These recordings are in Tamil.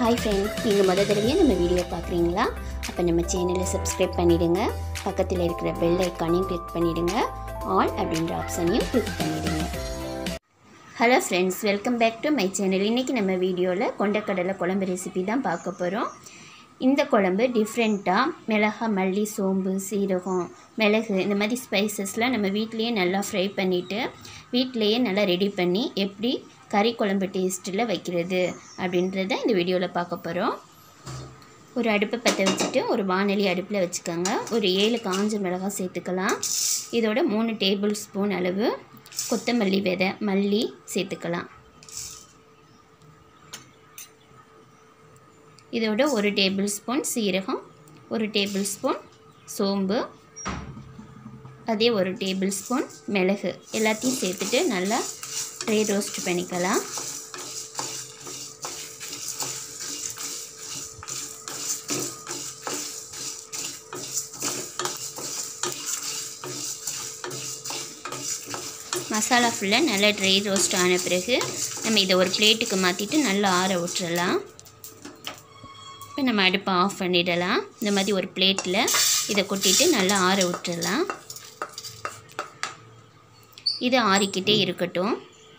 ஹாய் ஃப்ரெண்ட் நீங்கள் முத தடவையாக நம்ம வீடியோ பார்க்குறீங்களா அப்போ நம்ம சேனலை சப்ஸ்கிரைப் பண்ணிவிடுங்க பக்கத்தில் இருக்கிற பெல் ஐக்கானையும் கிளிக் பண்ணிவிடுங்க ஆல் அப்படின்ற ஆப்ஷனையும் கிளிக் பண்ணிவிடுங்க hello friends welcome back to my channel இன்றைக்கி நம்ம வீடியோவில் கொண்டக்கடலை குழம்பு ரெசிபி தான் பார்க்க போகிறோம் இந்த குழம்பு டிஃப்ரெண்ட்டாக மிளகா மல்லி சோம்பு சீரகம் மிளகு இந்த மாதிரி ஸ்பைசஸ்லாம் நம்ம வீட்டிலையே நல்லா ஃப்ரை பண்ணிவிட்டு வீட்டிலையே நல்லா ரெடி பண்ணி எப்படி கறி குழம்பு டேஸ்ட்டில் வைக்கிறது அப்படின்றத இந்த வீடியோவில் பார்க்க போகிறோம் ஒரு அடுப்பை பற்ற வச்சுட்டு ஒரு வானொலி அடுப்பில் வச்சுக்கோங்க ஒரு ஏழு காஞ்ச மிளகாய் சேர்த்துக்கலாம் இதோட மூணு டேபிள் ஸ்பூன் அளவு கொத்தமல்லி விதை மல்லி சேர்த்துக்கலாம் இதோட ஒரு டேபிள் ஸ்பூன் சீரகம் ஒரு டேபிள் ஸ்பூன் சோம்பு அதே ஒரு டேபிள் ஸ்பூன் மிளகு எல்லாத்தையும் சேர்த்துட்டு நல்லா ட்ரை ரோஸ்ட் பண்ணிக்கலாம் மசாலா ஃபுல்லாக நல்லா ட்ரை ரோஸ்ட் ஆன பிறகு நம்ம இதை ஒரு பிளேட்டுக்கு மாற்றிட்டு நல்லா ஆற விட்டுறலாம் இப்போ நம்ம அடுப்பை ஆஃப் பண்ணிடலாம் இந்த மாதிரி ஒரு பிளேட்டில் இதை கொட்டிட்டு நல்லா ஆற விட்டுறலாம் இது ஆறிக்கிட்டே இருக்கட்டும்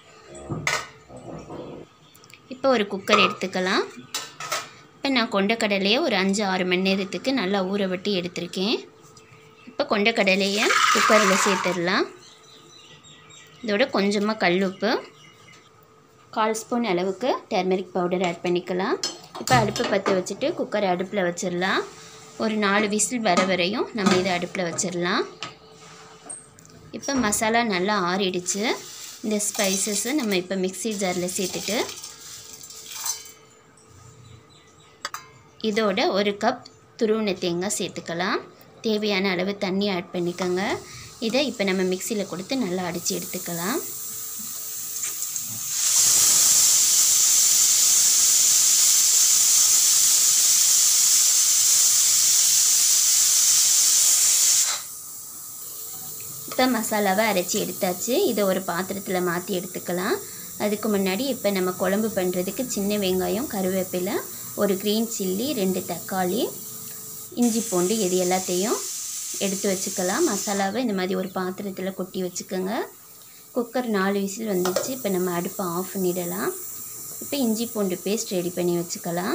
இப்போ ஒரு குக்கர் எடுத்துக்கலாம் இப்போ நான் கொண்டக்கடலையை ஒரு அஞ்சு ஆறு மணி நேரத்துக்கு நல்லா ஊற விட்டு எடுத்திருக்கேன் இப்போ கொண்டக்கடலையை குக்கரில் சேர்த்துடலாம் இதோட கொஞ்சமாக கல்லுப்பு கால் ஸ்பூன் அளவுக்கு டர்மரிக் பவுடர் ஆட் பண்ணிக்கலாம் இப்போ அடுப்பை பற்ற வச்சுட்டு குக்கரை அடுப்பில் வச்சிடலாம் ஒரு நாலு விசில் வர வரையும் நம்ம இதை அடுப்பில் வச்சிடலாம் இப்போ மசாலா நல்லா ஆறிடுச்சு இந்த ஸ்பைசஸை நம்ம இப்போ மிக்ஸி ஜாரில் சேர்த்துட்டு இதோட ஒரு கப் துருவின தேங்காய் சேர்த்துக்கலாம் தேவையான அளவு தண்ணி ஆட் பண்ணிக்கோங்க இதை இப்போ நம்ம மிக்சியில் கொடுத்து நல்லா அடித்து எடுத்துக்கலாம் இப்போ மசாலாவை அரைச்சி எடுத்தாச்சு இதை ஒரு பாத்திரத்தில் மாற்றி எடுத்துக்கலாம் அதுக்கு முன்னாடி இப்போ நம்ம குழம்பு பண்ணுறதுக்கு சின்ன வெங்காயம் கருவேப்பிலை ஒரு க்ரீன் சில்லி ரெண்டு தக்காளி இஞ்சி பூண்டு இது எல்லாத்தையும் எடுத்து வச்சுக்கலாம் மசாலாவை இந்த மாதிரி ஒரு பாத்திரத்தில் கொட்டி வச்சுக்கோங்க குக்கர் நாலு விசில் வந்துச்சு இப்போ நம்ம அடுப்பை ஆஃப் பண்ணிடலாம் இப்போ இஞ்சி பூண்டு பேஸ்ட் ரெடி பண்ணி வச்சுக்கலாம்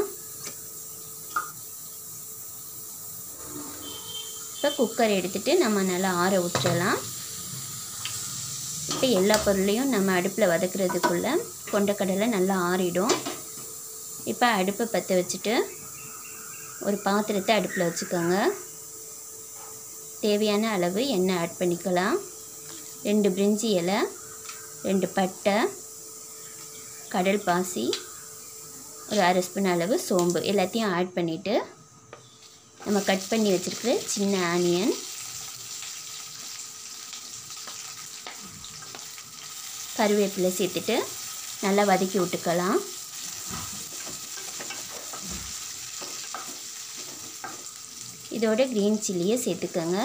இப்போ குக்கர் எடுத்துகிட்டு நம்ம நல்லா ஆற விட்டுறலாம் இப்போ எல்லா பொருளையும் நம்ம அடுப்பில் வதக்குறதுக்குள்ளே கொண்டக்கடலை நல்லா ஆறிடும் இப்போ அடுப்பை பற்ற வச்சுட்டு ஒரு பாத்திரத்தை அடுப்பில் வச்சுக்கோங்க தேவையான அளவு எண்ணெய் ஆட் பண்ணிக்கலாம் ரெண்டு பிரிஞ்சி இலை ரெண்டு பட்டை கடல் பாசி ஒரு அரை ஸ்பூன் அளவு சோம்பு எல்லாத்தையும் ஆட் பண்ணிவிட்டு நம்ம கட் பண்ணி வச்சுருக்கிற சின்ன ஆனியன் கருவேப்பிலை சேர்த்துட்டு நல்லா வதக்கி விட்டுக்கலாம் இதோட க்ரீன் சில்லியை சேர்த்துக்கோங்க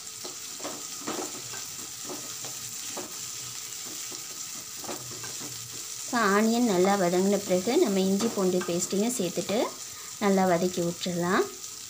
இப்போ ஆனியன் நல்லா வதங்கின பிறகு நம்ம இஞ்சி பூண்டு பேஸ்ட்டையும் சேர்த்துட்டு நல்லா வதக்கி விட்டுறலாம்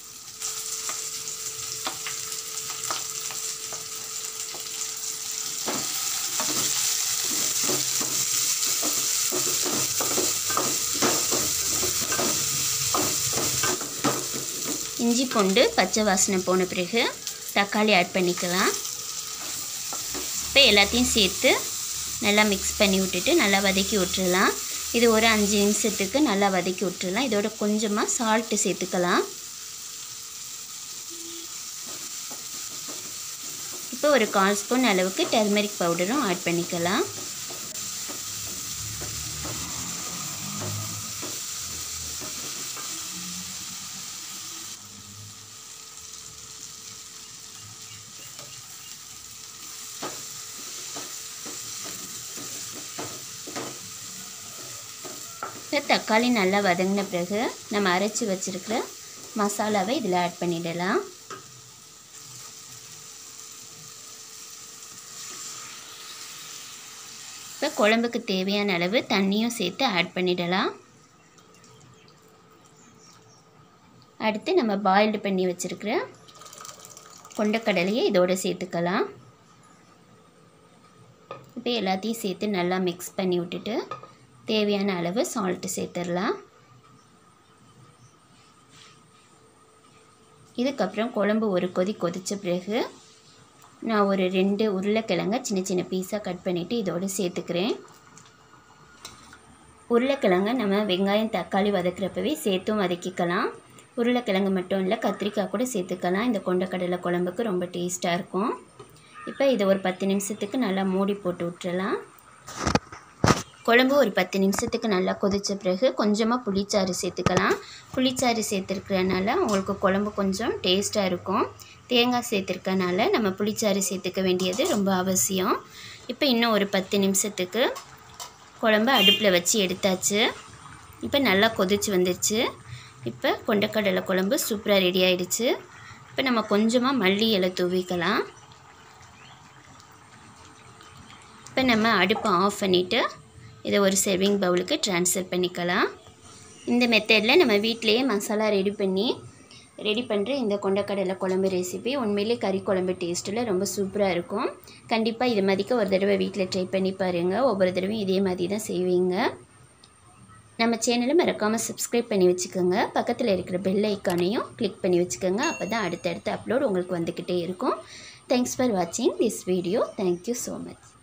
இஞ்சி பூண்டு பச்சை வாசனை போன பிறகு தக்காளி ஆட் பண்ணிக்கலாம் இப்போ எல்லாத்தையும் சேர்த்து நல்லா மிக்ஸ் பண்ணி விட்டுட்டு நல்லா வதக்கி விட்டுறலாம் இது ஒரு அஞ்சு நிமிஷத்துக்கு நல்லா வதக்கி விட்டுறலாம் இதோட கொஞ்சமாக சால்ட்டு சேர்த்துக்கலாம் இப்போ ஒரு கால் ஸ்பூன் அளவுக்கு டர்மரிக் பவுடரும் ஆட் பண்ணிக்கலாம் இப்போ தக்காளி நல்லா வதங்கின பிறகு நம்ம அரைச்சி வச்சுருக்கிற மசாலாவை இதில் ஆட் பண்ணிடலாம் இப்போ குழம்புக்கு தேவையான அளவு தண்ணியும் சேர்த்து ஆட் பண்ணிடலாம் அடுத்து நம்ம பாயில்டு பண்ணி வச்சுருக்கிற கொண்டக்கடலையை இதோடு சேர்த்துக்கலாம் இப்போ எல்லாத்தையும் சேர்த்து நல்லா மிக்ஸ் பண்ணி விட்டுட்டு தேவையான அளவு சால்ட்டு சேர்த்துடலாம் இதுக்கப்புறம் குழம்பு ஒரு கொதி கொதித்த பிறகு நான் ஒரு ரெண்டு உருளைக்கிழங்க சின்ன சின்ன பீஸாக கட் பண்ணிவிட்டு இதோடு சேர்த்துக்கிறேன் உருளைக்கிழங்க நம்ம வெங்காயம் தக்காளி வதக்கிறப்பவே சேர்த்தும் வதக்கிக்கலாம் உருளைக்கிழங்கு மட்டும் இல்லை கத்திரிக்காய் கூட சேர்த்துக்கலாம் இந்த கொண்டக்கடலை குழம்புக்கு ரொம்ப டேஸ்ட்டாக இருக்கும் இப்போ இதை ஒரு பத்து நிமிஷத்துக்கு நல்லா மூடி போட்டு விட்டுறலாம் குழம்பு ஒரு பத்து நிமிஷத்துக்கு நல்லா கொதித்த பிறகு கொஞ்சமாக புளிச்சாறு சேர்த்துக்கலாம் புளிச்சாறு சேர்த்துருக்கிறனால உங்களுக்கு குழம்பு கொஞ்சம் டேஸ்ட்டாக இருக்கும் தேங்காய் சேர்த்துருக்கனால நம்ம புளிச்சாறு சேர்த்துக்க வேண்டியது ரொம்ப அவசியம் இப்போ இன்னும் ஒரு பத்து நிமிஷத்துக்கு குழம்பு அடுப்பில் வச்சு எடுத்தாச்சு இப்போ நல்லா கொதிச்சு வந்துருச்சு இப்போ கொண்டக்கடலை குழம்பு சூப்பராக ரெடி ஆயிடுச்சு இப்போ நம்ம கொஞ்சமாக மல்லி இலை தூவிக்கலாம் இப்போ நம்ம அடுப்பை ஆஃப் பண்ணிவிட்டு இதை ஒரு சர்விங் பவுலுக்கு ட்ரான்ஸ்ஃபர் பண்ணிக்கலாம் இந்த மெத்தடில் நம்ம வீட்டிலையே மசாலா ரெடி பண்ணி ரெடி பண்ணுற இந்த கொண்டக்கடலை குழம்பு ரெசிபி உண்மையிலே கறி குழம்பு டேஸ்ட்டில் ரொம்ப சூப்பராக இருக்கும் கண்டிப்பாக இது மாதிரிக்க ஒரு தடவை வீட்டில் ட்ரை பண்ணி பாருங்கள் ஒவ்வொரு தடவையும் இதே மாதிரி தான் செய்வீங்க நம்ம சேனலை மறக்காமல் சப்ஸ்கிரைப் பண்ணி வச்சுக்கோங்க பக்கத்தில் இருக்கிற பெல் ஐக்கானையும் கிளிக் பண்ணி வச்சுக்கோங்க அப்போ தான் அடுத்தடுத்த அப்லோட் உங்களுக்கு வந்துக்கிட்டே இருக்கும் தேங்க்ஸ் ஃபார் வாட்சிங் this video thank you so much